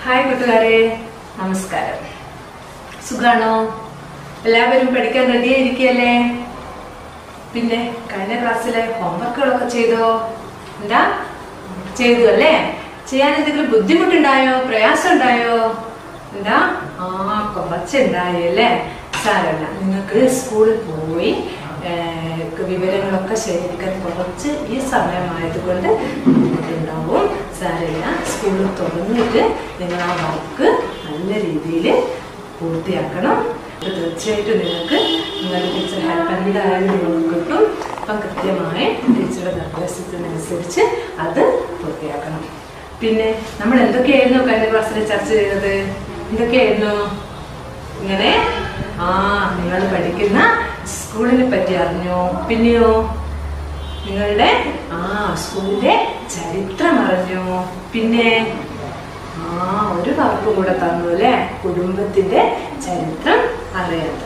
Hi കൂട്ടുകാരെ നമസ്കാരം സുഖാണോ എല്ലാവരും പഠിക്കാൻ റെഡി ആയിരിക്കല്ലേ പിന്നെ കഴിഞ്ഞ ക്ലാസ്സിലെ ഹോംവർക്കുകളൊക്കെ ചെയ്തോ എന്താ ചെയ്തു അല്ലേ ചെയ്യാൻ എന്തെങ്കിലും ബുദ്ധിമുട്ടുണ്ടായോ പ്രയാസം ഉണ്ടായോ എന്താ ആ കുറച്ചുണ്ടായി അല്ലേ സാരല്ല നിങ്ങൾക്ക് സ്കൂളിൽ പോയി ഏഹ്, വിവരങ്ങളൊക്കെ ശേഖരിക്കാൻ കുറച്ച് ഈ സമയമായതുകൊണ്ട് ബുദ്ധിമുട്ടുണ്ടാവും സാരമില്ല സ്കൂളിൽ തുറന്നിട്ട് നിങ്ങൾ ആ വർക്ക് നല്ല രീതിയിൽ പൂർത്തിയാക്കണം ഇത് തീർച്ചയായിട്ടും നിങ്ങൾക്ക് നിങ്ങളുടെ ടീച്ചർ ഹെൽപ്പ് എന്തായാലും നിങ്ങൾക്ക് കിട്ടും അപ്പം കൃത്യമായി ടീച്ചറുടെ നിർദ്ദേശത്തിനനുസരിച്ച് അത് പൂർത്തിയാക്കണം പിന്നെ നമ്മൾ എന്തൊക്കെയായിരുന്നു കഴിഞ്ഞ ക്ലാസ്സിൽ ചർച്ച ചെയ്തത് എന്തൊക്കെയായിരുന്നു ഇങ്ങനെ ആ നിങ്ങൾ പഠിക്കുന്ന സ്കൂളിനെ പറ്റി അറിഞ്ഞോ പിന്നെയോ നിങ്ങളുടെ ആ സ്കൂളിന്റെ ചരിത്രം അറിഞ്ഞോ പിന്നെ ആ ഒരു വാക്ക് കൂടെ തന്നു അല്ലേ കുടുംബത്തിന്റെ ചരിത്രം അറിയാത്തത്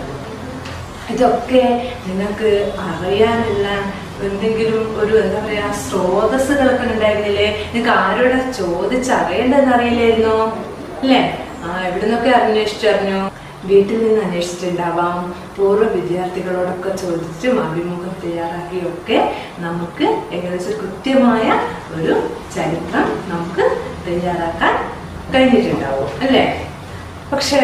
ഇതൊക്കെ നിങ്ങൾക്ക് അറിയാനുള്ള എന്തെങ്കിലും ഒരു എന്താ പറയാ സ്രോതസ്സുകളൊക്കെ ഉണ്ടായിരുന്നില്ലേ നിങ്ങൾക്ക് ആരോടെ ചോദിച്ചറിയേണ്ടതെന്ന് അറിയില്ലായിരുന്നോ അല്ലേ ആ എവിടുന്നൊക്കെ അന്വേഷിച്ചറിഞ്ഞു വീട്ടിൽ നിന്ന് അന്വേഷിച്ചിട്ടുണ്ടാവാം പൂർവ്വ വിദ്യാർത്ഥികളോടൊക്കെ ചോദിച്ചും അഭിമുഖം തയ്യാറാക്കിയൊക്കെ നമുക്ക് ഏകദേശം കൃത്യമായ ഒരു ചരിത്രം നമുക്ക് തയ്യാറാക്കാൻ കഴിഞ്ഞിട്ടുണ്ടാവും അല്ലേ പക്ഷേ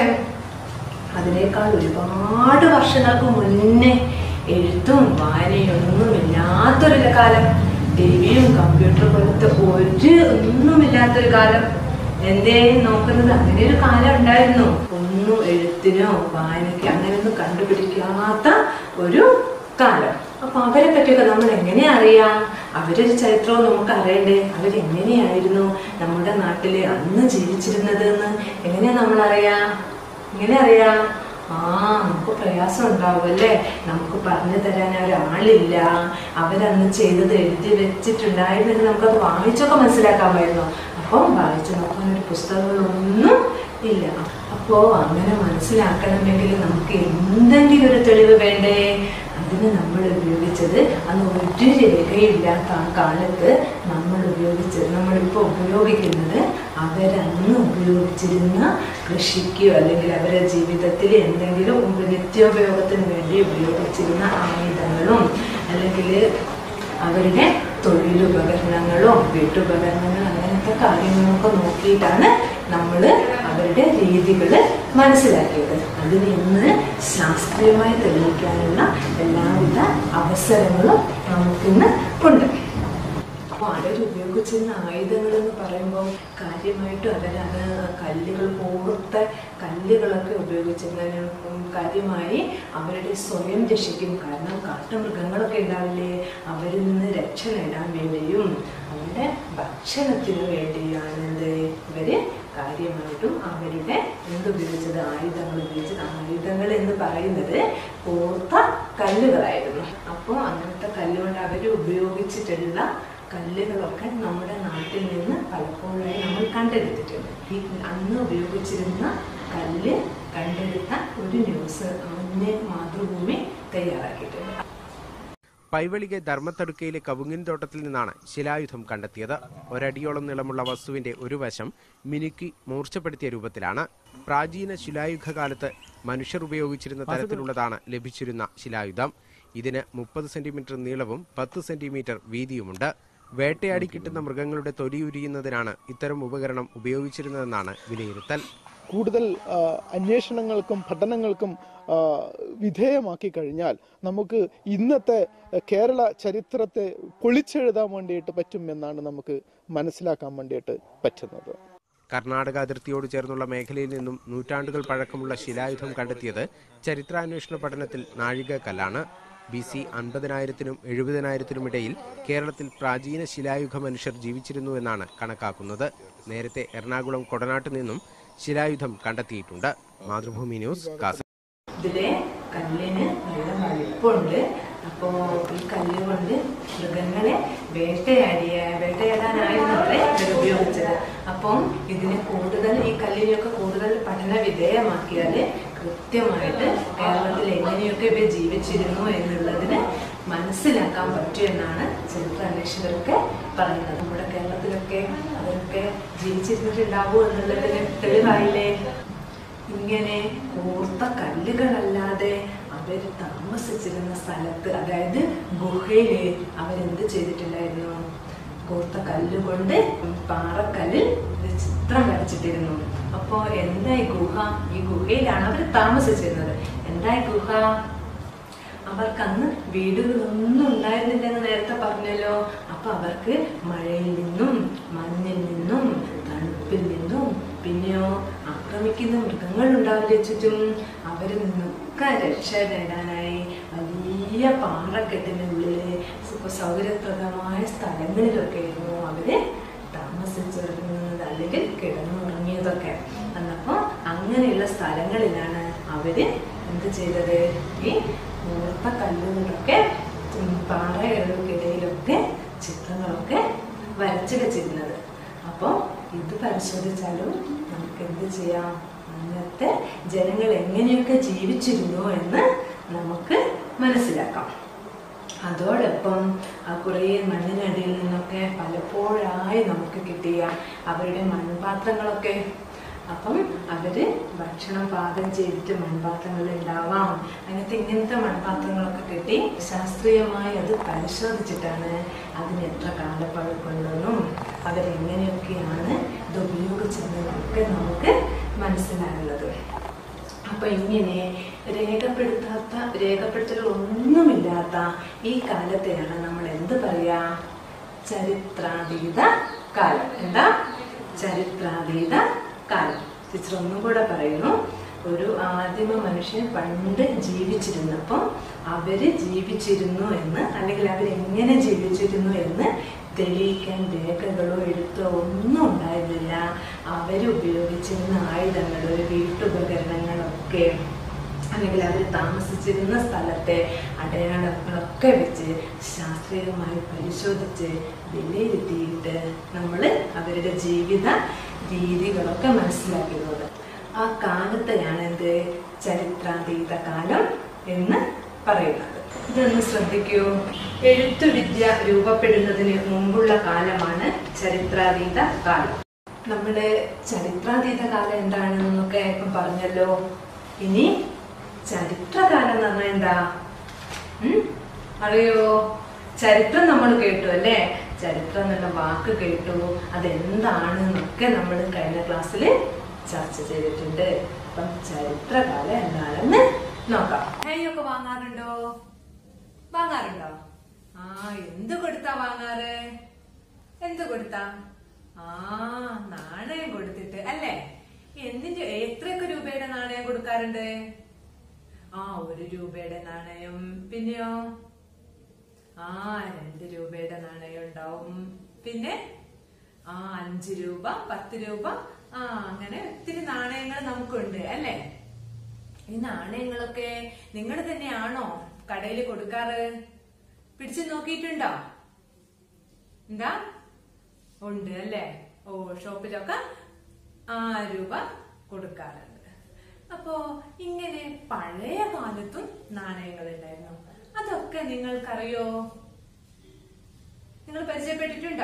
അതിനേക്കാൾ ഒരുപാട് വർഷങ്ങൾക്ക് മുന്നേ എഴുത്തും വായനയൊന്നും ഇല്ലാത്തൊരു കാലം ടിവിയും കമ്പ്യൂട്ടറും പോലത്തെ ഒരു ഒന്നുമില്ലാത്തൊരു കാലം എന്തേ നോക്കുന്നത് അങ്ങനെ ഒരു കാലം ഉണ്ടായിരുന്നു ഒന്നും എഴുത്തിനോ വായനയ്ക്കോ അങ്ങനെയൊന്നും കണ്ടുപിടിക്കാത്ത ഒരു കാലം അപ്പൊ അവരെ പറ്റിയൊക്കെ നമ്മൾ എങ്ങനെ അറിയാം അവരൊരു ചരിത്രവും നമുക്ക് അറിയണ്ടേ അവരെങ്ങനെയായിരുന്നു നമ്മുടെ നാട്ടില് അന്ന് ജീവിച്ചിരുന്നത് എന്ന് എങ്ങനെയാ നമ്മൾ അറിയാം എങ്ങനെ അറിയാം ആ നമുക്ക് പ്രയാസം ഉണ്ടാവും അല്ലേ നമുക്ക് പറഞ്ഞു തരാൻ ഒരാളില്ല അവരന്ന് ചെയ്തത് എഴുതി വെച്ചിട്ടുണ്ടായിരുന്നെങ്കിൽ നമുക്കത് വായിച്ചൊക്കെ മനസ്സിലാക്കാമായിരുന്നു അപ്പം വായിച്ചു നോക്കാൻ ഒരു പുസ്തകങ്ങളൊന്നും ഇല്ല അപ്പോ അങ്ങനെ മനസ്സിലാക്കണമെങ്കിൽ നമുക്ക് എന്തെങ്കിലും ഒരു തെളിവ് വേണ്ടേ അതിന് നമ്മൾ ഉപയോഗിച്ചത് അന്ന് ഒരു രേഖയില്ലാത്ത ആ കാലത്ത് നമ്മൾ ഉപയോഗിച്ചത് നമ്മളിപ്പോൾ ഉപയോഗിക്കുന്നത് അവരന്ന് ഉപയോഗിച്ചിരുന്ന കൃഷിക്കോ അല്ലെങ്കിൽ അവരുടെ ജീവിതത്തിൽ എന്തെങ്കിലും ഉപ- നിത്യോപയോഗത്തിന് വേണ്ടി ഉപയോഗിച്ചിരുന്ന ആയുധങ്ങളും അല്ലെങ്കിൽ അവരുടെ തൊഴിലുപകരണങ്ങളോ വീട്ടുപകരണങ്ങളോ അങ്ങനത്തെ കാര്യങ്ങളൊക്കെ നോക്കിയിട്ടാണ് നമ്മൾ അവരുടെ രീതികൾ മനസ്സിലാക്കിയത് അതിന് ഇന്ന് ശാസ്ത്രീയമായി തെളിയിക്കാനുള്ള എല്ലാവിധ അവസരങ്ങളും നമുക്കിന്ന് ഉണ്ട് അപ്പോൾ അവർ ഉപയോഗിച്ചിരുന്ന ആയുധങ്ങൾ എന്ന് പറയുമ്പോൾ കാര്യമായിട്ടും അവരത് കല്ലുകൾ കൂർത്ത കല്ലുകളൊക്കെ ഉപയോഗിച്ചിരുന്നതിന് കാര്യമായി അവരുടെ സ്വയം രക്ഷിക്കും കാരണം കാട്ടുമൃഗങ്ങളൊക്കെ ഉണ്ടാവില്ലേ അവരിൽ നിന്ന് രക്ഷ നേടാൻ വേണ്ടിയും അവരുടെ ഭക്ഷണത്തിന് വേണ്ടിയാണ് എന്ത് ഇവര് കാര്യമായിട്ടും അവരുടെ എന്തുപയോഗിച്ചത് ആയുധങ്ങൾ ഉപയോഗിച്ചത് ആയുധങ്ങൾ എന്ന് പറയുന്നത് കൂർത്ത കല്ലുകളായിരുന്നു അപ്പോൾ അങ്ങനത്തെ കല്ലുകൊണ്ട് അവർ ഉപയോഗിച്ചിട്ടുള്ള കല്ലുകളൊക്കെ നമ്മുടെ നാട്ടിൽ നിന്ന് പലപ്പോഴായി നമ്മൾ കണ്ടെടുത്തിട്ടുണ്ട് ഈ അന്ന് ഉപയോഗിച്ചിരുന്ന കല്ല് കണ്ടെടുത്ത ഒരു ന്യൂസ് അന്ന് മാതൃഭൂമി തയ്യാറാക്കിയിട്ടുണ്ട് പൈവളികെ ധർമ്മത്തടുക്കയിലെ കവുങ്ങിൻ തോട്ടത്തിൽ നിന്നാണ് ശിലായുധം കണ്ടെത്തിയത് ഒരടിയോളം നീളമുള്ള വസ്തുവിന്റെ ഒരു വശം മിനുക്കി മൂർച്ചപ്പെടുത്തിയ രൂപത്തിലാണ് പ്രാചീന ശിലായുഗ കാലത്ത് മനുഷ്യർ ഉപയോഗിച്ചിരുന്ന തരത്തിലുള്ളതാണ് ലഭിച്ചിരുന്ന ശിലായുധം ഇതിന് മുപ്പത് സെന്റിമീറ്റർ നീളവും പത്ത് സെന്റിമീറ്റർ വീതിയുമുണ്ട് വേട്ടയാടി കിട്ടുന്ന മൃഗങ്ങളുടെ തൊലി ഉരിയുന്നതിനാണ് ഇത്തരം ഉപകരണം ഉപയോഗിച്ചിരുന്നതെന്നാണ് വിലയിരുത്തൽ കൂടുതൽ ആ, അന്വേഷണങ്ങൾക്കും പഠനങ്ങൾക്കും ആ, വിധേയമാക്കി കഴിഞ്ഞാൽ നമുക്ക് ഇന്നത്തെ കേരള ചരിത്രത്തെ പൊളിച്ചെഴുതാൻ വേണ്ടിയിട്ട് പറ്റും എന്നാണ് നമുക്ക് മനസ്സിലാക്കാൻ വേണ്ടിയിട്ട് പറ്റുന്നത് കർണാടക അതിർത്തിയോട് ചേർന്നുള്ള മേഖലയിൽ നിന്നും നൂറ്റാണ്ടുകൾ പഴക്കമുള്ള ശിലായുധം കണ്ടെത്തിയത് ചരിത്രാന്വേഷണ പഠനത്തിൽ നാഴികക്കല്ലാണ് ബി സി അൻപതിനായിരത്തിനും എഴുപതിനായിരത്തിനും ഇടയിൽ കേരളത്തിൽ പ്രാചീന ശിലായുഗ മനുഷ്യർ ജീവിച്ചിരുന്നു എന്നാണ് കണക്കാക്കുന്നത് നേരത്തെ എറണാകുളം കൊടനാട്ട് നിന്നും ശിലായുധം കണ്ടെത്തിയിട്ടുണ്ട് മാതൃഭൂമി ന്യൂസ് കാസർഗോഡ് ഇതിലെ കല്ലിന് നല്ല വലിപ്പമുണ്ട് അപ്പോൾ ഈ കല്ല് കൊണ്ട് മൃഗങ്ങളെ വേട്ടയാടിയ വേട്ടയാടാനായിരുന്നു അത്രേ ഇവർ ഉപയോഗിച്ചത് അപ്പം ഇതിനെ കൂടുതൽ ഈ കല്ലിനെയൊക്കെ കൂടുതൽ പഠന വിധേയമാക്കിയാൽ കൃത്യമായിട്ട് കേരളത്തിൽ എങ്ങനെയൊക്കെ ഇവർ ജീവിച്ചിരുന്നു എന്നുള്ളതിന് മനസ്സിലാക്കാൻ പറ്റും എന്നാണ് ചരിത്ര അന്വേഷകരൊക്കെ പറയുന്നത് നമ്മുടെ കേരളത്തിലൊക്കെ അവരൊക്കെ ജീവിച്ചിരുന്നിട്ടുണ്ടാവൂ എന്നുള്ളതിന് തെളിവായില്ലേ ഇങ്ങനെ കൂർത്ത കല്ലുകളല്ലാതെ അവർ താമസിച്ചിരുന്ന സ്ഥലത്ത് അതായത് ഗുഹയില് അവരെന്ത് ചെയ്തിട്ടുണ്ടായിരുന്നു കൂർത്ത കല്ലുകൊണ്ട് പാറക്കല്ലിൽ ഒരു ചിത്രം വരച്ചിട്ടിരുന്നു അപ്പോ എന്താ ഈ ഗുഹ ഈ ഗുഹയിലാണ് അവർ താമസിച്ചിരുന്നത് എന്താ ഈ ഗുഹ അവർക്ക് അന്ന് വീടുകളൊന്നും ഉണ്ടായിരുന്നില്ലെന്ന് നേരത്തെ പറഞ്ഞല്ലോ അപ്പൊ അവർക്ക് മഴയിൽ നിന്നും മഞ്ഞിൽ നിന്നും തണുപ്പിൽ നിന്നും പിന്നെയോ ആക്രമിക്കുന്ന മൃഗങ്ങൾ ഉണ്ടാവില്ലേ ചുറ്റും അവരിൽ നിന്നൊക്കെ രക്ഷ നേടാനായി വലിയ പാറക്കെട്ടിനുള്ളില് സു- സൗകര്യപ്രദമായ സ്ഥലങ്ങളിലൊക്കെ ആയിരുന്നു അവര് താമസിച്ചിരുന്നത് അല്ലെങ്കിൽ കിടന്നുറങ്ങിയതൊക്കെ എന്നപ്പോ അങ്ങനെയുള്ള സ്ഥലങ്ങളിലാണ് അവര് എന്ത് ചെയ്തത് ഈ മൂർത്ത കല്ലുകളൊക്കെ ഉം പാറകൾക്കിടയിലൊക്കെ ചിത്രങ്ങളൊക്കെ വരച്ചു വെച്ചിരുന്നത് അപ്പോൾ ഇത് പരിശോധിച്ചാലും നമുക്ക് എന്ത് ചെയ്യാം അന്നത്തെ ജനങ്ങൾ എങ്ങനെയൊക്കെ ജീവിച്ചിരുന്നു എന്ന് നമുക്ക് മനസ്സിലാക്കാം അതോടൊപ്പം ആ കുറേ മണ്ണിനടിയിൽ നിന്നൊക്കെ പലപ്പോഴായി നമുക്ക് കിട്ടിയ അവരുടെ മൺപാത്രങ്ങളൊക്കെ അപ്പം അവര് ഭക്ഷണം പാകം ചെയ്തിട്ട് മൺപാത്രങ്ങളിൽ ഉണ്ടാവാം അങ്ങനത്തെ ഇങ്ങനത്തെ മൺപാത്രങ്ങളൊക്കെ കിട്ടി ശാസ്ത്രീയമായി അത് പരിശോധിച്ചിട്ടാണ് അതിന് എത്ര കാലപ്പഴക്കമുണ്ടെന്നും അവരെങ്ങനെയൊക്കെയാണ് ഇത് ഉപയോഗിച്ചതെന്നൊക്കെ നമുക്ക് മനസ്സിലാകുന്നത് അപ്പൊ ഇങ്ങനെ രേഖപ്പെടുത്താത്ത രേഖപ്പെടുത്തലുകൾ ഒന്നുമില്ലാത്ത ഈ കാലത്തെയാണ് നമ്മൾ എന്ത് പറയാ ചരിത്രാതീത കാലം എന്താ ചരിത്രാതീത കാലം ടീച്ചർ ഒന്നും കൂടെ പറയുന്നു ഒരു ആദിമ മനുഷ്യൻ പണ്ട് ജീവിച്ചിരുന്നപ്പം അവര് ജീവിച്ചിരുന്നു എന്ന് അല്ലെങ്കിൽ അവരെങ്ങനെ ജീവിച്ചിരുന്നു എന്ന് തെളിയിക്കാൻ രേഖകളോ എഴുത്തോ ഒന്നും ഉണ്ടായിരുന്നില്ല അവര് ഉപയോഗിച്ചിരുന്ന ആയുധങ്ങൾ വീട്ടുപകരണങ്ങളൊക്കെ അല്ലെങ്കിൽ അവർ താമസിച്ചിരുന്ന സ്ഥലത്തെ അടയാളങ്ങളൊക്കെ വെച്ച് ശാസ്ത്രീയമായി പരിശോധിച്ച് വിലയിരുത്തിയിട്ട് നമ്മൾ അവരുടെ ജീവിത രീതികളൊക്കെ മനസ്സിലാക്കുന്നത് ആ കാലത്തെയാണ് എന്ത് ചരിത്രാതീത കാലം എന്ന് പറയുന്നത് ഇതൊന്ന് ശ്രദ്ധിക്കൂ എഴുത്തുവിദ്യ രൂപപ്പെടുന്നതിന് മുമ്പുള്ള കാലമാണ് ചരിത്രാതീത കാലം നമ്മുടെ ചരിത്രാതീത കാലം എന്താണെന്നൊക്കെ ഇപ്പം പറഞ്ഞല്ലോ ഇനി ചരിത്രകാലം എന്ന് പറഞ്ഞാൽ എന്താ ഉം? അറിയോ ചരിത്രം നമ്മൾ കേട്ടു അല്ലേ ചരിത്രം എന്നുള്ള വാക്ക് കേട്ടു അതെന്താണെന്നൊക്കെ നമ്മൾ കഴിഞ്ഞ ക്ലാസ്സിൽ ചർച്ച ചെയ്തിട്ടുണ്ട് അപ്പം ചരിത്രകാലം എന്താണെന്ന് നോക്കാം ഒക്കെ വാങ്ങാറുണ്ടോ വാങ്ങാറുണ്ടോ ആ എന്ത് കൊടുത്താ വാങ്ങാറ് എന്ത് കൊടുത്താ ആ നാണയം കൊടുത്തിട്ട് അല്ലേ എന്തിന്റെ എത്രയൊക്കെ രൂപയുടെ നാണയം കൊടുക്കാറുണ്ട് ആ ഒരു രൂപയുടെ നാണയം പിന്നെയോ ആ രണ്ട് രൂപയുടെ നാണയം ഉണ്ടാവും പിന്നെ ആ അഞ്ച് രൂപ പത്ത് രൂപ ആ അങ്ങനെ ഒത്തിരി നാണയങ്ങൾ നമുക്കുണ്ട് അല്ലേ ഈ നാണയങ്ങളൊക്കെ നിങ്ങൾ തന്നെയാണോ കടയിൽ കൊടുക്കാറ് പിടിച്ചു നോക്കിയിട്ടുണ്ടോ എന്താ ഉണ്ട് അല്ലേ ഓ ഷോപ്പിലൊക്കെ ആ രൂപ കൊടുക്കാറുണ്ട് അപ്പോ ഇങ്ങനെ പഴയ കാലത്തും നാണയങ്ങൾ ഉണ്ടായിരുന്നു അതൊക്കെ നിങ്ങൾക്കറിയോ നിങ്ങൾ പരിചയപ്പെട്ടിട്ടുണ്ടോ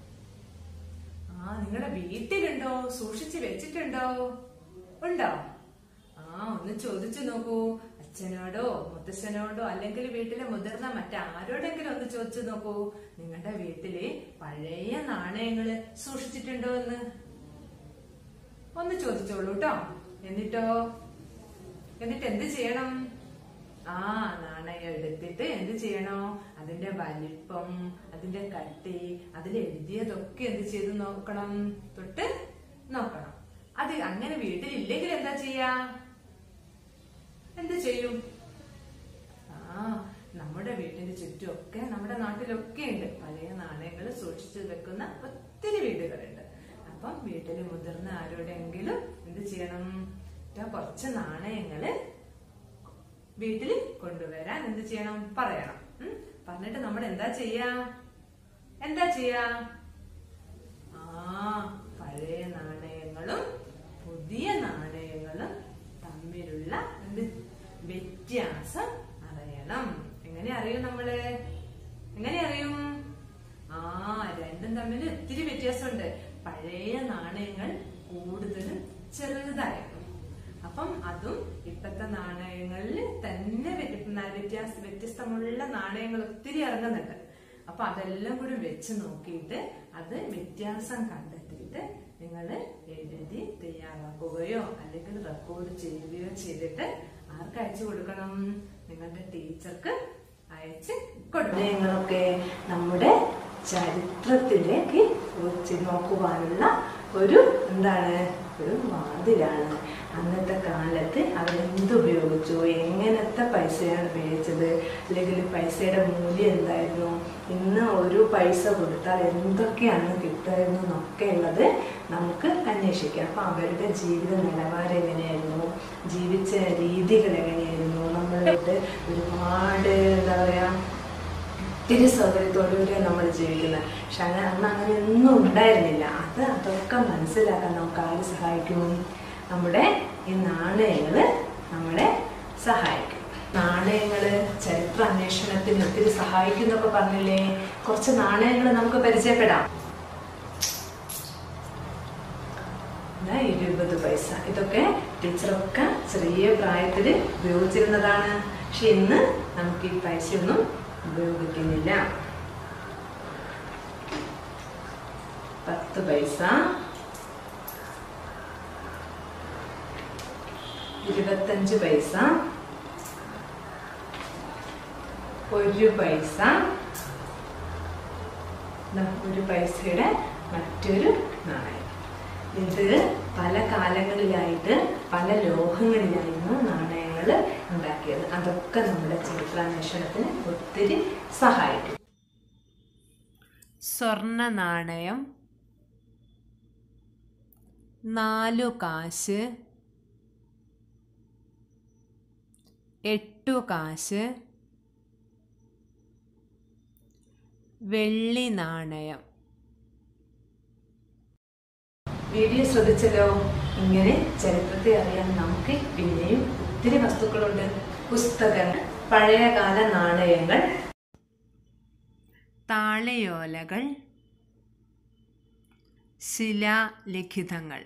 ആ നിങ്ങളുടെ വീട്ടിലുണ്ടോ സൂക്ഷിച്ചു വെച്ചിട്ടുണ്ടോ ഉണ്ടോ ആ ഒന്ന് ചോദിച്ചു നോക്കൂ അച്ഛനോടോ മുത്തശ്ശനോടോ അല്ലെങ്കിൽ വീട്ടിലെ മുതിർന്ന മറ്റാരോടെങ്കിലും ഒന്ന് ചോദിച്ചു നോക്കൂ നിങ്ങളുടെ വീട്ടില് പഴയ നാണയങ്ങള് സൂക്ഷിച്ചിട്ടുണ്ടോ എന്ന് ഒന്ന് ചോദിച്ചോളൂ കേട്ടോ എന്നിട്ടോ എന്നിട്ട് എന്ത് ചെയ്യണം ആ നാണയം എടുത്തിട്ട് എന്ത് ചെയ്യണോ അതിന്റെ വലിപ്പം അതിന്റെ കട്ടി അതിൽ എഴുതിയതൊക്കെ എന്ത് ചെയ്ത് നോക്കണം തൊട്ട് നോക്കണം അത് അങ്ങനെ വീട്ടിലില്ലെങ്കിൽ എന്താ ചെയ്യാ എന്ത് ചെയ്യും ആ നമ്മുടെ വീട്ടിന് ചുറ്റുമൊക്കെ നമ്മുടെ നാട്ടിലൊക്കെ ഉണ്ട് പഴയ നാണയങ്ങൾ സൂക്ഷിച്ചു വെക്കുന്ന ഒത്തിരി വീടുകളുണ്ട് അപ്പം വീട്ടിൽ മുതിർന്ന ആരോടെങ്കിലും എന്ത് ചെയ്യണം ദാ കുറച്ച് നാണയങ്ങള് വീട്ടിൽ കൊണ്ടുവരാൻ എന്ത് ചെയ്യണം പറയണം ഉം? പറഞ്ഞിട്ട് നമ്മൾ എന്താ ചെയ്യാ എന്താ ചെയ്യാ ആ പഴയ നാണയങ്ങളും പുതിയ നാണയങ്ങളും തമ്മിലുള്ള എന്ത് വ്യത്യാസം അറിയണം എങ്ങനെ അറിയും നമ്മള് വ്യത്യാസമുണ്ട് പഴയ നാണയങ്ങൾ കൂടുതലും ചെറുതായിരുന്നു അപ്പം അതും ഇപ്പത്തെ നാണയങ്ങളിൽ തന്നെ വ്യ- ന- വ്യത്യാസ വ്യത്യസ്തമുള്ള നാണയങ്ങൾ ഒത്തിരി ഇറങ്ങുന്നുണ്ട് അപ്പൊ അതെല്ലാം കൂടി വെച്ച് നോക്കിയിട്ട് അത് വ്യത്യാസം കണ്ടെത്തിയിട്ട് നിങ്ങൾ എഴുതി തയ്യാറാക്കുകയോ അല്ലെങ്കിൽ റെക്കോർഡ് ചെയ്യുകയോ ചെയ്തിട്ട് ആർക്ക് അയച്ചു കൊടുക്കണം നിങ്ങളുടെ ടീച്ചർക്ക് അയച്ച് കൊടുക്കണം നിങ്ങളൊക്കെ നമ്മുടെ ചരിത്രത്തിലേക്ക് വെച്ച് നോക്കുവാനുള്ള ഒരു എന്താണ് ഒരു വാതിലാണ് അന്നത്തെ കാലത്ത് അവരെന്ത് ഉപയോഗിച്ചു എങ്ങനത്തെ പൈസയാണ് ഉപയോഗിച്ചത് അല്ലെങ്കിൽ പൈസയുടെ മൂല്യം എന്തായിരുന്നു ഇന്ന് ഒരു പൈസ കൊടുത്താൽ എന്തൊക്കെയാണ് കിട്ടുമായിരുന്നു എന്നൊക്കെ ഉള്ളത് നമുക്ക് അന്വേഷിക്കാം അപ്പൊ അവരുടെ ജീവിത നിലവാരം എങ്ങനെയായിരുന്നു ജീവിച്ച രീതികൾ എങ്ങനെയായിരുന്നു നമ്മളുടെ ഒരുപാട് എന്താ പറയാ ഒത്തിരി സൗകര്യത്തോടുകൂടിയാണ് നമ്മൾ ജീവിക്കുന്നത് പക്ഷെ അങ്ങനെ അന്ന് അങ്ങനെ ഒന്നും ഉണ്ടായിരുന്നില്ല അത് അതൊക്കെ മനസ്സിലാക്കാൻ നമുക്ക് ആര് സഹായിക്കും നമ്മുടെ ഈ നാണയങ്ങള് നമ്മളെ സഹായിക്കും നാണയങ്ങള് ചരിത്ര അന്വേഷണത്തിന് ഒത്തിരി സഹായിക്കും എന്നൊക്കെ പറഞ്ഞില്ലേ കുറച്ച് നാണയങ്ങൾ നമുക്ക് പരിചയപ്പെടാം ദാ ഇരുപത് പൈസ ഇതൊക്കെ ടീച്ചറൊക്കെ ചെറിയ പ്രായത്തിൽ ഉപയോഗിച്ചിരുന്നതാണ് പക്ഷെ ഇന്ന് നമുക്ക് ഈ പൈസയൊന്നും ഉപയോഗിക്കുന്നില്ല പത്ത് പൈസ ഇരുപത്തഞ്ച് പൈസ ഒരു പൈസ ദാ ഒരു പൈസയുടെ മറ്റൊരു നാണയം ഇത് പല കാലങ്ങളിലായിട്ട് പല ലോഹങ്ങളിലായിരുന്നു നാണയങ്ങൾ ഉണ്ടാക്കിയത് അതൊക്കെ നമ്മുടെ ചരിത്രാന്വേഷണത്തിന് ഒത്തിരി സഹായിക്കും സ്വർണ നാണയം നാലു കാശ് എട്ടു കാശ് വെള്ളി നാണയം വീഡിയോ ശ്രദ്ധിച്ചല്ലോ ഇങ്ങനെ ചരിത്രത്തെ അറിയാൻ നമുക്ക് പിന്നെയും ഒത്തിരി വസ്തുക്കളുണ്ട് പുസ്തകങ്ങൾ പഴയകാല നാണയങ്ങൾ താളയോലകൾ ശിലാലിഖിതങ്ങൾ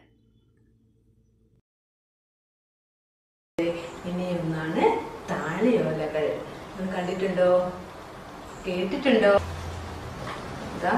ഇനിയൊന്നാണ് താളിയോലകൾ നിങ്ങൾ കണ്ടിട്ടുണ്ടോ കേട്ടിട്ടുണ്ടോ ഇതാ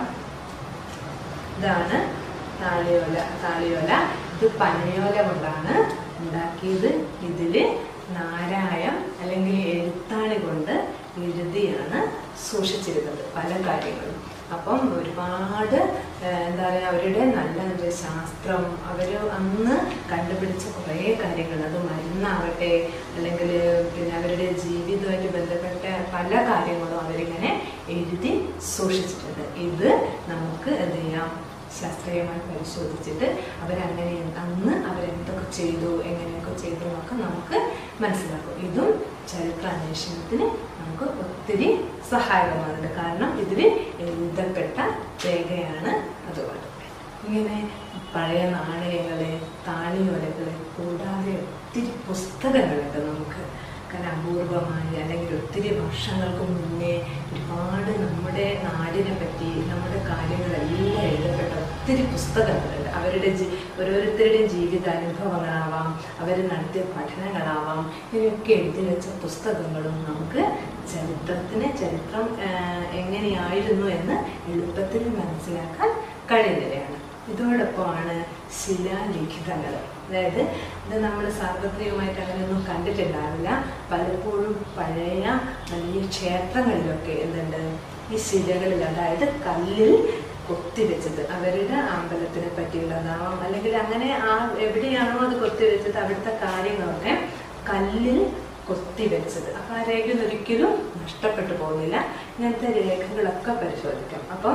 ഇതാണ് താളിയോല താളിയോല ഇത് പനയോല കൊണ്ടാണ് ഉണ്ടാക്കിയത് ഇതില് നാരായം അല്ലെങ്കിൽ എഴുത്താണി കൊണ്ട് എഴുതിയാണ് സൂക്ഷിച്ചിരുന്നത് പല കാര്യങ്ങളും അപ്പം ഒരുപാട് ഏഹ്, എന്താ പറയുക അവരുടെ നല്ല ഒരു ശാസ്ത്രം അവർ അന്ന് കണ്ടുപിടിച്ച കുറേ കാര്യങ്ങൾ അത് മരുന്നാവട്ടെ അല്ലെങ്കിൽ പിന്നെ അവരുടെ ജീവിതമായിട്ട് ബന്ധപ്പെട്ട പല കാര്യങ്ങളും അവരിങ്ങനെ എഴുതി സൂക്ഷിച്ചിട്ടുണ്ട് ഇത് നമുക്ക് എന്ത് ചെയ്യാം ശാസ്ത്രീയമായി പരിശോധിച്ചിട്ട് അവരങ്ങനെ അന്ന് അവരെന്തൊക്കെ ചെയ്തു എങ്ങനെയൊക്കെ ചെയ്തു എന്നൊക്കെ നമുക്ക് മനസ്സിലാക്കും ഇതും ചരിത്ര അന്വേഷണത്തിന് നമുക്ക് ഒത്തിരി സഹായകമാകുന്നുണ്ട് കാരണം ഇതിൽ എഴുതപ്പെട്ട രേഖയാണ് അതുകൊണ്ട് ഇങ്ങനെ പഴയ നാണയങ്ങള് താളിയോലകള് കൂടാതെ ഒത്തിരി പുസ്തകങ്ങളുണ്ട് നമുക്ക് കാരണം അപൂർവമായി അല്ലെങ്കിൽ ഒത്തിരി വർഷങ്ങൾക്ക് മുന്നേ ഒരുപാട് നമ്മുടെ നാടിനെ പറ്റി നമ്മുടെ കാര്യങ്ങളെല്ലാം എഴുതപ്പെട്ട ഒത്തിരി പുസ്തകങ്ങളുണ്ട് അവരുടെ ജി ഓരോരുത്തരുടെയും ജീവിതാനുഭവങ്ങളാവാം അവർ നടത്തിയ പഠനങ്ങളാവാം ഇവയൊക്കെ എഴുതി വെച്ച പുസ്തകങ്ങളും നമുക്ക് ചരിത്രത്തിന് ചരിത്രം ആഹ്, എങ്ങനെയായിരുന്നു എന്ന് എളുപ്പത്തിൽ മനസ്സിലാക്കാൻ കഴിയുന്നവയാണ് ഇതോടൊപ്പമാണ് ശിലാലിഖിതങ്ങൾ അതായത് ഇത് നമ്മൾ സാർവത്രികമായിട്ട് അങ്ങനെയൊന്നും കണ്ടിട്ടുണ്ടാവില്ല പലപ്പോഴും പഴയ വലിയ ക്ഷേത്രങ്ങളിലൊക്കെ എന്തുണ്ട് ഈ ശിലകളിൽ അതായത് കല്ലിൽ കൊത്തിവെച്ചത് അവരുടെ അമ്പലത്തിനെ പറ്റിയുള്ളതാവാം അല്ലെങ്കിൽ അങ്ങനെ ആ എവിടെയാണോ അത് കൊത്തിവെച്ചത് അവിടുത്തെ കാര്യങ്ങളൊക്കെ കല്ലിൽ കൊത്തിവെച്ചത് അപ്പൊ ആ രേഖ ഒരിക്കലും നഷ്ടപ്പെട്ടു പോകുന്നില്ല ഇങ്ങനത്തെ രേഖകളൊക്കെ പരിശോധിക്കാം അപ്പം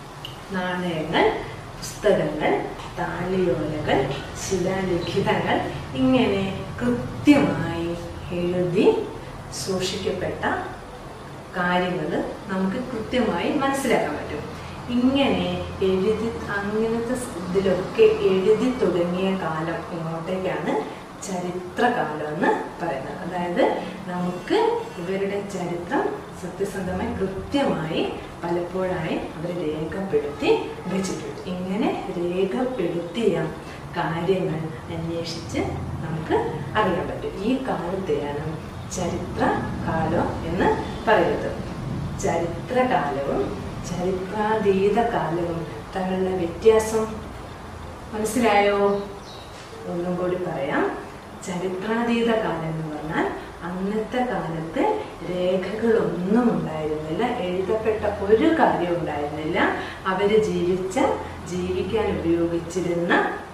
നാണയങ്ങൾ പുസ്തകങ്ങൾ താളിയോലകൾ ശിലാലിഖിതങ്ങൾ ഇങ്ങനെ കൃത്യമായി എഴുതി സൂക്ഷിക്കപ്പെട്ട കാര്യങ്ങൾ നമുക്ക് കൃത്യമായി മനസ്സിലാക്കാൻ പറ്റും ഇങ്ങനെ എഴുതി അങ്ങനത്തെ ഇതിലൊക്കെ എഴുതി തുടങ്ങിയ കാലം ഇങ്ങോട്ടേക്കാണ് ചരിത്രകാലം എന്ന് പറയുന്നത് അതായത് നമുക്ക് ഇവരുടെ ചരിത്രം സത്യസന്ധമായി കൃത്യമായി പലപ്പോഴായി അവർ രേഖപ്പെടുത്തി വെച്ചിട്ടുണ്ട് ഇങ്ങനെ രേഖപ്പെടുത്തിയ കാര്യങ്ങൾ അന്വേഷിച്ച് നമുക്ക് അറിയാൻ പറ്റും ഈ കാലത്തെയാണ് ചരിത്ര കാലം എന്ന് പറയുന്നത് ചരിത്രകാലവും ചരിത്രാതീത കാലവും തമ്മിലുള്ള വ്യത്യാസം മനസ്സിലായോ ഒന്നും കൂടി പറയാം ചരിത്രാതീത കാലം എന്ന് പറഞ്ഞാൽ അന്നത്തെ കാലത്ത് രേഖകളൊന്നും ഉണ്ടായിരുന്നില്ല എഴുതപ്പെട്ട ഒരു കാര്യം ഉണ്ടായിരുന്നില്ല അവര് ജീവിച്ച ജീവിക്കാൻ ഉപയോഗിച്ചിരുന്ന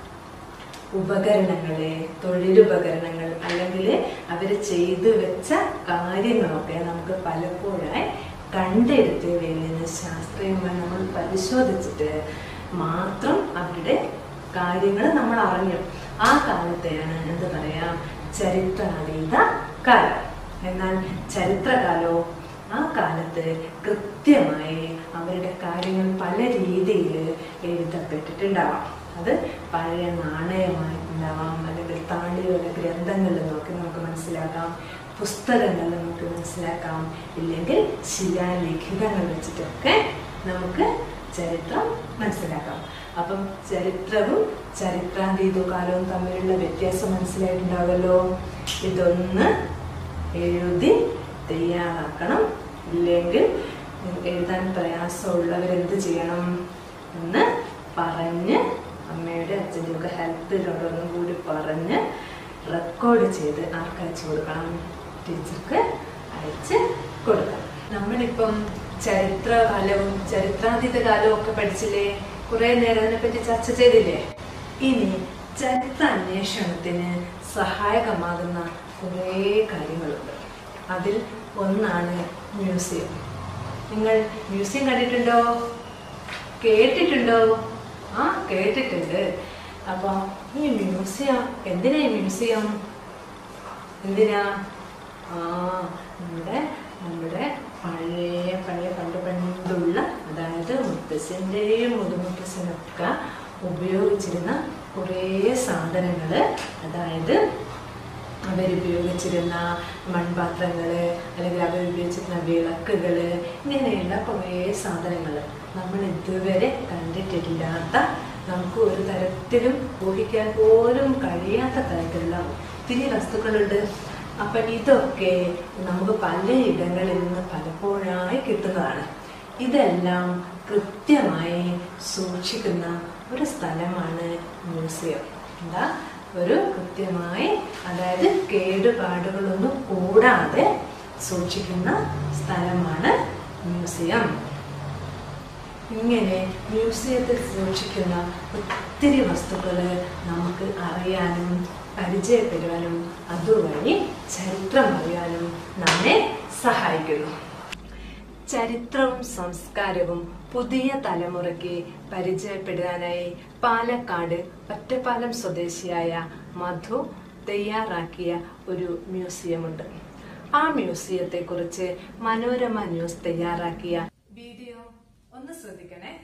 ഉപകരണങ്ങളെ തൊഴിലുപകരണങ്ങൾ അല്ലെങ്കിൽ അവർ ചെയ്തു വെച്ച കാര്യങ്ങളൊക്കെ നമുക്ക് പലപ്പോഴായി കണ്ടെടുത്തവയിൽ നിന്ന് ശാസ്ത്രീയമായി നമ്മൾ പരിശോധിച്ചിട്ട് മാത്രം അവരുടെ കാര്യങ്ങൾ നമ്മൾ അറിഞ്ഞു ആ കാലത്തെയാണ് എന്ത് പറയാം ചരിത്രാതീത കാലം എന്നാൽ ചരിത്രകാലോ ആ കാലത്ത് കൃത്യമായി അവരുടെ കാര്യങ്ങൾ പല രീതിയിൽ എഴുതപ്പെട്ടിട്ടുണ്ടാവാം അത് പഴയ നാണയമായിട്ടുണ്ടാവാം അല്ലെങ്കിൽ താളിയോല ഗ്രന്ഥങ്ങളിൽ നോക്കി നമുക്ക് മനസ്സിലാക്കാം പുസ്തകങ്ങൾ നമുക്ക് മനസ്സിലാക്കാം ഇല്ലെങ്കിൽ ശിലാലിഖിതങ്ങൾ വെച്ചിട്ടൊക്കെ നമുക്ക് ചരിത്രം മനസ്സിലാക്കാം അപ്പം ചരിത്രവും ചരിത്രാതീത കാലവും തമ്മിലുള്ള വ്യത്യാസം മനസ്സിലായിട്ടുണ്ടാവല്ലോ ഇതൊന്ന് എഴുതി തയ്യാറാക്കണം ഇല്ലെങ്കിൽ എഴുതാൻ പ്രയാസമുള്ളവരെന്ത് ചെയ്യണം എന്ന് പറഞ്ഞ് അമ്മയുടെ അച്ഛൻ്റെ ഒക്കെ ഹെൽപ്പിലൂടെ ഒന്നും കൂടി പറഞ്ഞ് റെക്കോർഡ് ചെയ്ത് ആർക്ക് അയച്ചു കൊടുക്കണം ടീച്ചർക്ക് അയച്ച് കൊടുക്കണം നമ്മളിപ്പം ചരിത്രകാലവും ചരിത്രാതീത കാലവും ഒക്കെ പഠിച്ചില്ലേ കുറെ നേരം അതിനെപ്പറ്റി ചർച്ച ചെയ്തില്ലേ ഇനി ചരിത്ര അന്വേഷണത്തിന് സഹായകമാകുന്ന കുറേ കാര്യങ്ങളുണ്ട് അതിൽ ഒന്നാണ് മ്യൂസിയം നിങ്ങൾ മ്യൂസിയം കണ്ടിട്ടുണ്ടോ കേട്ടിട്ടുണ്ടോ ആ കേട്ടിട്ടുണ്ട് അപ്പൊ ഈ മ്യൂസിയം എന്തിനാ ഈ മ്യൂസിയം എന്തിനാ ആ നമ്മുടെ നമ്മുടെ പഴയ പഴയ പണ്ട് പണ്ടുള്ള അതായത് മുത്തശ്ശൻ്റെയും മുതുമുത്തശ്ശനൊക്കെ ഉപയോഗിച്ചിരുന്ന കുറേ സാധനങ്ങൾ അതായത് അവരുപയോഗിച്ചിരുന്ന മൺപാത്രങ്ങൾ അല്ലെങ്കിൽ അവരുപയോഗിച്ചിരുന്ന വിളക്കുകൾ ഇങ്ങനെയുള്ള കുറേ സാധനങ്ങൾ നമ്മൾ ഇതുവരെ കണ്ടിട്ടില്ലാത്ത നമുക്ക് ഒരു തരത്തിലും ഊഹിക്കാൻ പോലും കഴിയാത്ത തരത്തിലുള്ള ഒത്തിരി വസ്തുക്കളുണ്ട് അപ്പൊ ഇതൊക്കെ നമുക്ക് പലയിടങ്ങളിൽ നിന്ന് പലപ്പോഴായി കിട്ടുന്നതാണ് ഇതെല്ലാം കൃത്യമായി സൂക്ഷിക്കുന്ന ഒരു സ്ഥലമാണ് മ്യൂസിയം എന്താ ഒരു കൃത്യമായി അതായത് കേടുപാടുകളൊന്നും കൂടാതെ സൂക്ഷിക്കുന്ന സ്ഥലമാണ് മ്യൂസിയം ഇങ്ങനെ മ്യൂസിയത്തിൽ സൂക്ഷിക്കുന്ന ഒത്തിരി വസ്തുക്കൾ നമുക്ക് അറിയാനും പരിചയപ്പെടുവാനും അതുവഴി ചരിത്രം അറിയാനും നമ്മെ സഹായിക്കുന്നു ചരിത്രവും സംസ്കാരവും പുതിയ തലമുറയ്ക്ക് പരിചയപ്പെടുവാനായി പാലക്കാട് ഒറ്റപ്പാലം സ്വദേശിയായ മധു തയ്യാറാക്കിയ ഒരു മ്യൂസിയമുണ്ട് ആ മ്യൂസിയത്തെ കുറിച്ച് മനോരമ ന്യൂസ് തയ്യാറാക്കിയ വീഡിയോ ഒന്ന് ശ്രദ്ധിക്കണേ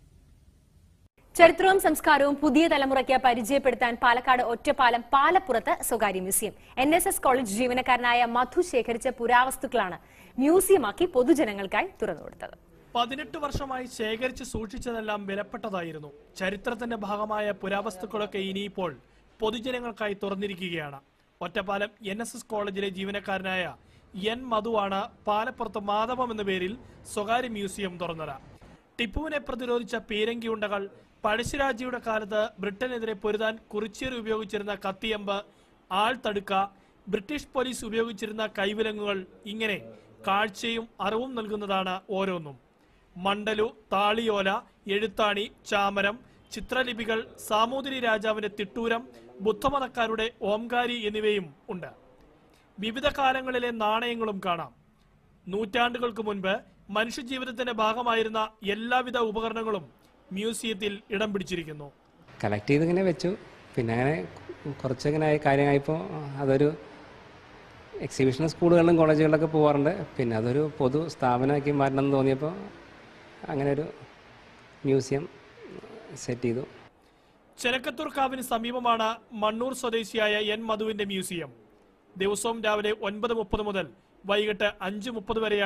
ചരിത്രവും സംസ്കാരവും പുതിയ തലമുറയ്ക്ക് പരിചയപ്പെടുത്താൻ പാലക്കാട് ഒറ്റപ്പാലം പാലപ്പുറത്ത് സ്വകാര്യ museum N S S college ജീവനക്കാരനായ മധു ശേഖരിച്ച പുരാവസ്തുക്കളാണ് മ്യൂസിയമാക്കി പൊതുജനങ്ങൾക്കായി തുറന്നുകൊടുത്തത് പതിനെട്ട് വർഷമായി ശേഖരിച്ച് സൂക്ഷിച്ചതെല്ലാം വിലപ്പെട്ടതായിരുന്നു ചരിത്രത്തിന്റെ ഭാഗമായ പുരാവസ്തുക്കളൊക്കെ ഇനിയിപ്പോൾ പൊതുജനങ്ങൾക്കായി തുറന്നിരിക്കുകയാണ് ഒറ്റപ്പാലം എൻ എസ് എസ് കോളേജിലെ ജീവനക്കാരനായ എൻ മധുവാണ് പാലപ്പുറത്ത് മാധവം എന്ന പേരിൽ സ്വകാര്യ മ്യൂസിയം തുറന്നത് ടിപ്പുവിനെ പ്രതിരോധിച്ച പീരങ്കി ഉണ്ടകൾ പഴശ്ശിരാജയുടെ കാലത്ത് ബ്രിട്ടനെതിരെ പൊരുതാൻ കുറിച്ചേറി ഉപയോഗിച്ചിരുന്ന കത്തിയമ്പ് ആൾത്തടുക്ക ബ്രിട്ടീഷ് പോലീസ് ഉപയോഗിച്ചിരുന്ന കൈവിലങ്ങുകൾ ഇങ്ങനെ കാഴ്ചയും അറിവും നൽകുന്നതാണ് ഓരോന്നും മണ്ഡലു താളിയോല എഴുത്താണി ചാമരം ചിത്രലിപികൾ സാമൂതിരി രാജാവിന്റെ തിട്ടൂരം ബുദ്ധമതക്കാരുടെ ഓംകാരി എന്നിവയും ഉണ്ട് വിവിധ കാലങ്ങളിലെ നാണയങ്ങളും കാണാം നൂറ്റാണ്ടുകൾക്ക് മുൻപ് മനുഷ്യജീവിതത്തിന്റെ ഭാഗമായിരുന്ന എല്ലാവിധ ഉപകരണങ്ങളും മ്യൂസിയത്തിൽ ഇടം പിടിച്ചിരിക്കുന്നു കളക്ട് ചെയ്ത് ഇങ്ങനെ വെച്ചു പിന്നെ അങ്ങനെ കുറച്ചിങ്ങനെ ആയി കാര്യമായപ്പോൾ അതൊരു എക്സിബിഷൻ സ്കൂളുകളിലും കോളേജുകളിലൊക്കെ പോകാറുണ്ട് പിന്നെ അതൊരു പൊതു സ്ഥാപനമാക്കി മാറ്റണം എന്ന് തോന്നിയപ്പോൾ അങ്ങനെ ഒരു മ്യൂസിയം സെറ്റ് ചെയ്തു ചെനക്കത്തൂർക്കാവിന് സമീപമാണ് മണ്ണൂർ സ്വദേശിയായ എൻ മധുവിന്റെ മ്യൂസിയം ദിവസവും രാവിലെ ഒൻപത് മുപ്പത് മുതൽ വൈകിട്ട് അഞ്ച് മുപ്പത് വരെയാണ്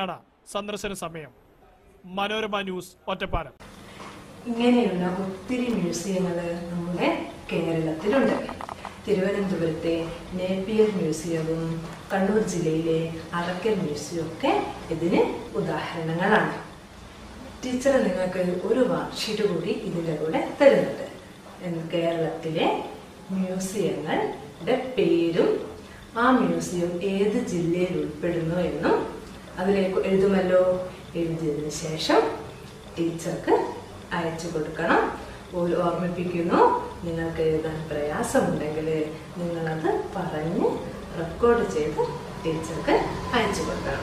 സന്ദർശന സമയം മനോരമ ന്യൂസ് ഒറ്റപ്പാലം ഇങ്ങനെയുള്ള ഒത്തിരി മ്യൂസിയങ്ങൾ നമ്മുടെ കേരളത്തിലുണ്ട് തിരുവനന്തപുരത്തെ നേപ്പിയർ മ്യൂസിയവും കണ്ണൂർ ജില്ലയിലെ അറക്കൽ മ്യൂസിയവും ഒക്കെ ഇതിന് ഉദാഹരണങ്ങളാണ് ടീച്ചർ നിങ്ങൾക്ക് ഒരു വർക്ക്ഷീറ്റ് കൂടി ഇതിൻ്റെ കൂടെ തരുന്നുണ്ട് എന്ന് കേരളത്തിലെ മ്യൂസിയങ്ങളുടെ പേരും ആ മ്യൂസിയം ഏത് ജില്ലയിൽ ഉൾപ്പെടുന്നു എന്നും അതിലേക്ക് എഴുതുമല്ലോ എഴുതിയതിനു ശേഷം ടീച്ചർക്ക് അയച്ചു കൊടുക്കണം ഓ- ഓർമ്മിപ്പിക്കുന്നു നിങ്ങൾക്ക് എഴുതാൻ പ്രയാസമുണ്ടെങ്കിൽ നിങ്ങളത് പറഞ്ഞ് റെക്കോർഡ് ചെയ്ത് ടീച്ചർക്ക് അയച്ചു കൊടുക്കണം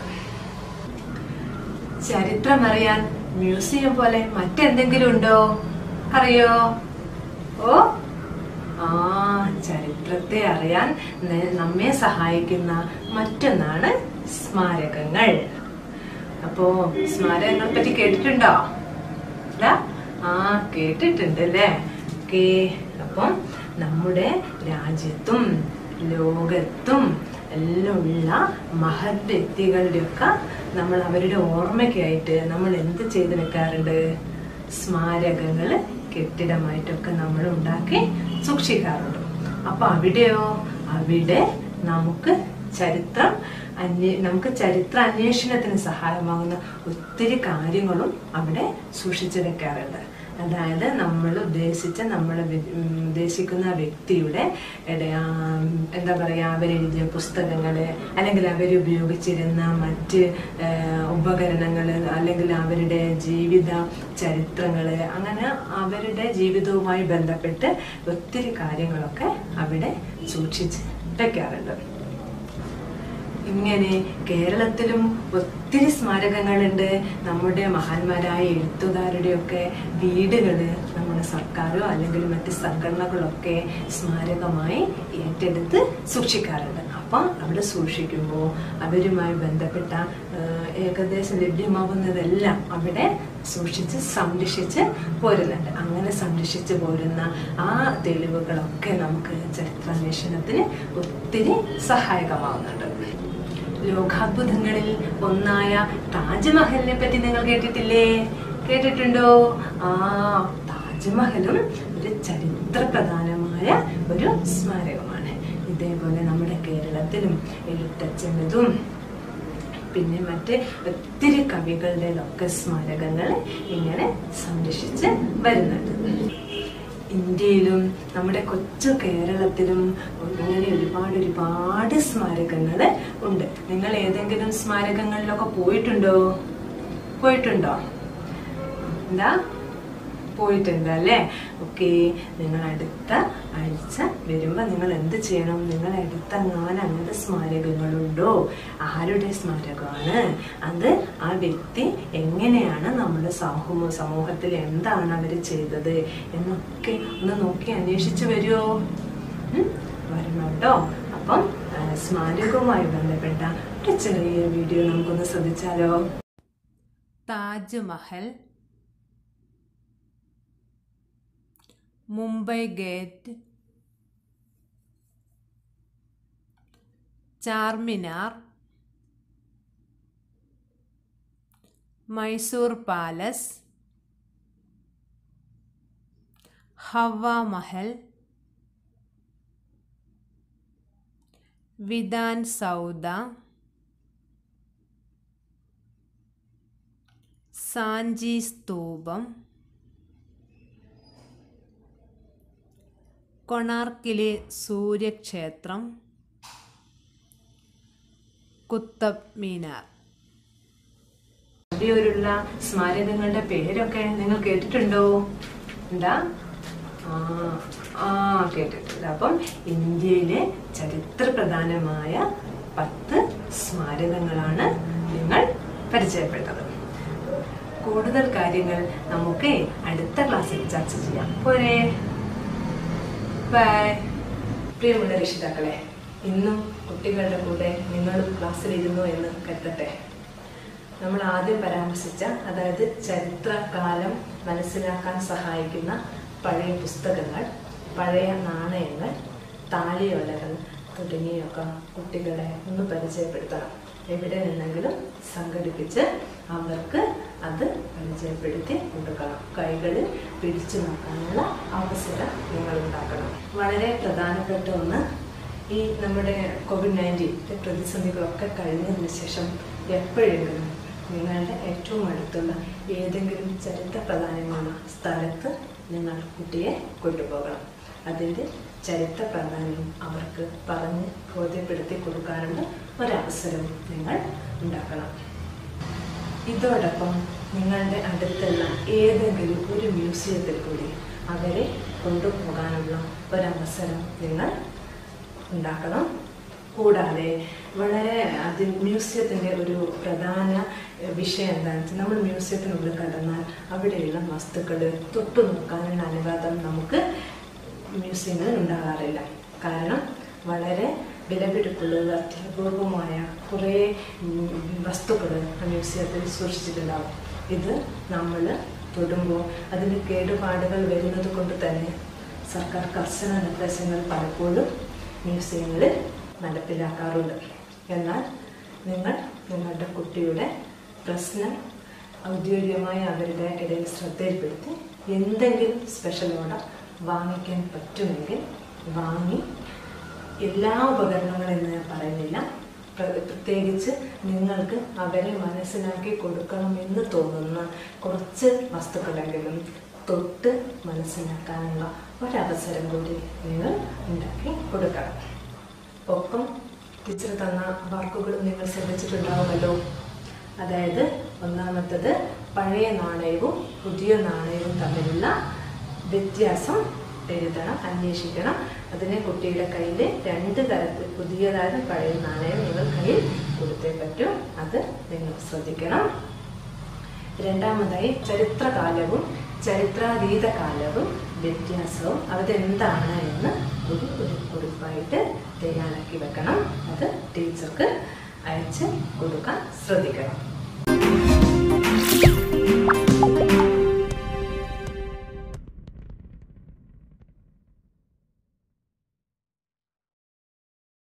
ചരിത്രം അറിയാൻ മ്യൂസിയം പോലെ മറ്റെന്തെങ്കിലും ഉണ്ടോ അറിയോ ഓ ആ ചരിത്രത്തെ അറിയാൻ ന- നമ്മെ സഹായിക്കുന്ന മറ്റൊന്നാണ് സ്മാരകങ്ങൾ അപ്പോ സ്മാരകങ്ങളെ പറ്റി കേട്ടിട്ടുണ്ടോ ഇല്ല ആ കേട്ടിട്ടുണ്ട് അല്ലേ ഓക്കേ അപ്പം നമ്മുടെ രാജ്യത്തും ലോകത്തും എല്ലാം ഉള്ള മഹത് വ്യക്തികളുടെയൊക്കെ നമ്മൾ അവരുടെ ഓർമ്മയ്ക്കായിട്ട് നമ്മൾ എന്ത് ചെയ്ത് വെക്കാറുണ്ട് സ്മാരകങ്ങൾ കെട്ടിടമായിട്ടൊക്കെ നമ്മൾ ഉണ്ടാക്കി സൂക്ഷിക്കാറുണ്ട് അപ്പൊ അവിടെയോ അവിടെ നമുക്ക് ചരിത്രം അന്വേ നമുക്ക് ചരിത്ര അന്വേഷണത്തിന് സഹായമാകുന്ന ഒത്തിരി കാര്യങ്ങളും അവിടെ സൂക്ഷിച്ചു വെക്കാറുണ്ട് അതായത് നമ്മൾ ഉദ്ദേശിച്ച നമ്മൾ ഉദ്ദേശിക്കുന്ന വ്യക്തിയുടെ ഇട- ആ, എന്താ പറയുക അവരെഴുതിയ പുസ്തകങ്ങൾ അല്ലെങ്കിൽ അവരുപയോഗിച്ചിരുന്ന മറ്റ് ഉപകരണങ്ങൾ അല്ലെങ്കിൽ അവരുടെ ജീവിത ചരിത്രങ്ങൾ അങ്ങനെ അവരുടെ ജീവിതവുമായി ബന്ധപ്പെട്ട് ഒത്തിരി കാര്യങ്ങളൊക്കെ അവിടെ സൂക്ഷിച്ച് വെക്കാറുണ്ട് ഇങ്ങനെ കേരളത്തിലും ഒത്തിരി സ്മാരകങ്ങളുണ്ട് നമ്മുടെ മഹാന്മാരായ എഴുത്തുകാരുടെയൊക്കെ വീടുകൾ നമ്മുടെ സർക്കാരോ അല്ലെങ്കിൽ മറ്റ് സംഘടനകളൊക്കെ സ്മാരകമായി ഏറ്റെടുത്ത് സൂക്ഷിക്കാറുണ്ട് അപ്പം അവിടെ സൂക്ഷിക്കുമ്പോൾ അവരുമായി ബന്ധപ്പെട്ട ആ, ഏകദേശം ലഭ്യമാവുന്നതെല്ലാം അവിടെ സൂക്ഷിച്ച് സംരക്ഷിച്ച് പോരുന്നുണ്ട് അങ്ങനെ സംരക്ഷിച്ച് പോരുന്ന ആ തെളിവുകളൊക്കെ നമുക്ക് ചരിത്രാന്വേഷണത്തിന് ഒത്തിരി സഹായകമാവുന്നുണ്ട് ലോകാത്ഭുതങ്ങളിൽ ഒന്നായ താജ്മഹലിനെ പറ്റി നിങ്ങൾ കേട്ടിട്ടില്ലേ കേട്ടിട്ടുണ്ടോ ആ താജ്മഹലും ഒരു ചരിത്ര പ്രധാനമായ ഒരു സ്മാരകമാണ് ഇതേപോലെ നമ്മുടെ കേരളത്തിലും എഴുത്തച്ഛനതും പിന്നെ മറ്റ് ഒത്തിരി കവികളുടെ ഒക്കെ സ്മാരകങ്ങൾ ഇങ്ങനെ സംരക്ഷിച്ച് വരുന്നുണ്ട് ഇന്ത്യയിലും നമ്മുടെ കൊച്ചു കേരളത്തിലും ഇങ്ങനെ ഒരുപാട് ഒരുപാട് സ്മാരകങ്ങൾ ഉണ്ട് നിങ്ങൾ ഏതെങ്കിലും സ്മാരകങ്ങളിലൊക്കെ പോയിട്ടുണ്ടോ പോയിട്ടുണ്ടോ എന്താ പോയിട്ടുണ്ട് അല്ലേ ഓക്കെ നിങ്ങൾ അടുത്ത ആഴ്ച വരുമ്പോൾ നിങ്ങൾ എന്ത് ചെയ്യണം നിങ്ങൾ അടുത്തെങ്ങാനും അങ്ങനത്തെ സ്മാരകങ്ങളുണ്ടോ ആരുടെ സ്മാരകമാണ് അത് ആ വ്യക്തി എങ്ങനെയാണ് നമ്മുടെ സമൂഹ സമൂഹത്തിൽ എന്താണ് അവർ ചെയ്തത് എന്നൊക്കെ ഒന്ന് നോക്കി അന്വേഷിച്ച് വരുമോ ഉം? വരണം കേട്ടോ അപ്പം ആ, സ്മാരകവുമായി ബന്ധപ്പെട്ട ഒരു ചെറിയ വീഡിയോ നമുക്കൊന്ന് ശ്രദ്ധിച്ചാലോ താജ്മഹൽ മുംബൈ ഗേറ്റ് ചാർമിനാർ മൈസൂർ പാലസ് ഹവ മഹൽ വിധാൻ സൗദ സാഞ്ചി സ്തൂപം കൊണാർക്കിലെ സൂര്യക്ഷേത്രം കുത്തബ് മീനാർ ഇന്ത്യയിലുള്ള സ്മാരകങ്ങളുടെ പേരൊക്കെ നിങ്ങൾ കേട്ടിട്ടുണ്ടോ എന്താ ആ ആ കേട്ടിട്ടുണ്ട് അപ്പം ഇന്ത്യയിലെ ചരിത്ര പ്രധാനമായ പത്ത് സ്മാരകങ്ങളാണ് നിങ്ങൾ പരിചയപ്പെട്ടത് കൂടുതൽ കാര്യങ്ങൾ നമുക്ക് അടുത്ത ക്ലാസ്സിൽ ചർച്ച ചെയ്യാം പോരെ ബൈ പ്രിയമുള്ള രക്ഷിതാക്കളെ ഇന്നും കുട്ടികളുടെ കൂടെ നിങ്ങളും ക്ലാസ്സിലിരുന്നു എന്ന് കരുതട്ടെ നമ്മൾ ആദ്യം പരാമർശിച്ച അതായത് ചരിത്രകാലം മനസ്സിലാക്കാൻ സഹായിക്കുന്ന പഴയ പുസ്തകങ്ങൾ പഴയ നാണയങ്ങൾ താളിയോലകൾ തുടങ്ങിയൊക്കെ കുട്ടികളെ ഒന്ന് പരിചയപ്പെടുത്തണം എവിടെ നിന്നെങ്കിലും സംഘടിപ്പിച്ച് അവർക്ക് അത് പരിചയപ്പെടുത്തി കൊടുക്കണം കൈകൾ പിടിച്ചു നോക്കാനുള്ള അവസരം നിങ്ങൾ ഉണ്ടാക്കണം വളരെ പ്രധാനപ്പെട്ട ഒന്ന് ഈ നമ്മുടെ കോവിഡ് നയൻറ്റീൻ പ്രതിസന്ധികളൊക്കെ കഴിഞ്ഞതിന് ശേഷം എപ്പോഴെങ്കിലും നിങ്ങളുടെ ഏറ്റവും അടുത്തുള്ള ഏതെങ്കിലും ചരിത്ര പ്രാധാന്യമുള്ള സ്ഥലത്ത് നിങ്ങൾ കുട്ടിയെ കൊണ്ടുപോകണം അതിൻ്റെ ചരിത്ര പ്രാധാന്യം അവർക്ക് പറഞ്ഞ് ബോധ്യപ്പെടുത്തി കൊടുക്കാനുള്ള ഒരവസരം നിങ്ങൾ ഉണ്ടാക്കണം ഇതോടൊപ്പം നിങ്ങളുടെ അടുത്തുള്ള ഏതെങ്കിലും ഒരു മ്യൂസിയത്തിൽ കൂടി അവരെ കൊണ്ടുപോകാനുള്ള ഒരവസരം നിങ്ങൾ ഉണ്ടാക്കണം കൂടാതെ വളരെ അത് മ്യൂസിയത്തിൻ്റെ ഒരു പ്രധാന എഹ്, വിഷയം എന്താണെന്ന് വെച്ചാൽ നമ്മൾ മ്യൂസിയത്തിനുള്ളിൽ കടന്നാൽ അവിടെയുള്ള വസ്തുക്കൾ തൊട്ടു നോക്കാനുള്ള അനുവാദം നമുക്ക് മ്യൂസിയങ്ങളിൽ ഉണ്ടാകാറില്ല കാരണം വളരെ വിലപിടിപ്പുള്ള അത്യപൂർവമായ കുറേ വസ്തുക്കൾ മ്യൂസിയത്തിൽ സൂക്ഷിച്ചിട്ടുണ്ടാവും ഇത് നമ്മൾ തൊടുമ്പോൾ അതിന് കേടുപാടുകൾ വരുന്നത് കൊണ്ട് തന്നെ സർക്കാർ കർശന നിർദ്ദേശങ്ങൾ പലപ്പോഴും മ്യൂസിയങ്ങളിൽ നടപ്പിലാക്കാറുണ്ട് എന്നാൽ നിങ്ങൾ നിങ്ങളുടെ കുട്ടിയുടെ പ്രശ്നം ഔദ്യോഗികമായി അവരുടെ ഇടയിൽ ശ്രദ്ധയിൽപ്പെടുത്തി എന്തെങ്കിലും സ്പെഷ്യൽ ഓർഡർ വാങ്ങിക്കാൻ പറ്റുമെങ്കിൽ വാങ്ങി എല്ലാ ഉപകരണങ്ങളും എന്ന് ഞാൻ പറയുന്നില്ല പ്ര- പ്രത്യേകിച്ച് നിങ്ങൾക്ക് അവരെ മനസ്സിലാക്കി കൊടുക്കണമെന്ന് തോന്നുന്ന കുറച്ച് വസ്തുക്കളെങ്കിലും തൊട്ട് മനസ്സിലാക്കാനുള്ള ഒരവസരം കൂടി നിങ്ങൾ ഉണ്ടാക്കി കൊടുക്കണം ഒപ്പം ടീച്ചർ തന്ന വാക്കുകൾ നിങ്ങൾ ശ്രദ്ധിച്ചിട്ടുണ്ടാവുമല്ലോ അതായത് ഒന്നാമത്തത് പഴയ നാണയവും പുതിയ നാണയവും തമ്മിലുള്ള വ്യത്യാസം എഴുതണം അന്വേഷിക്കണം അതിന് കുട്ടിയുടെ കയ്യിൽ രണ്ട് തരത്തിൽ പുതിയതായത് പഴയ നാണയം നിങ്ങൾ കയ്യിൽ കൊടുത്തേ പറ്റൂ അത് നിങ്ങൾ ശ്രദ്ധിക്കണം രണ്ടാമതായി ചരിത്രകാലവും ചരിത്രാതീത കാലവും വ്യത്യാസവും അതെന്താണ് എന്ന് ഒരു ഒരു കുറിപ്പായിട്ട് തയ്യാറാക്കി വെക്കണം അത് ടീച്ചർക്ക് അയച്ച് കൊടുക്കാൻ ശ്രദ്ധിക്കണം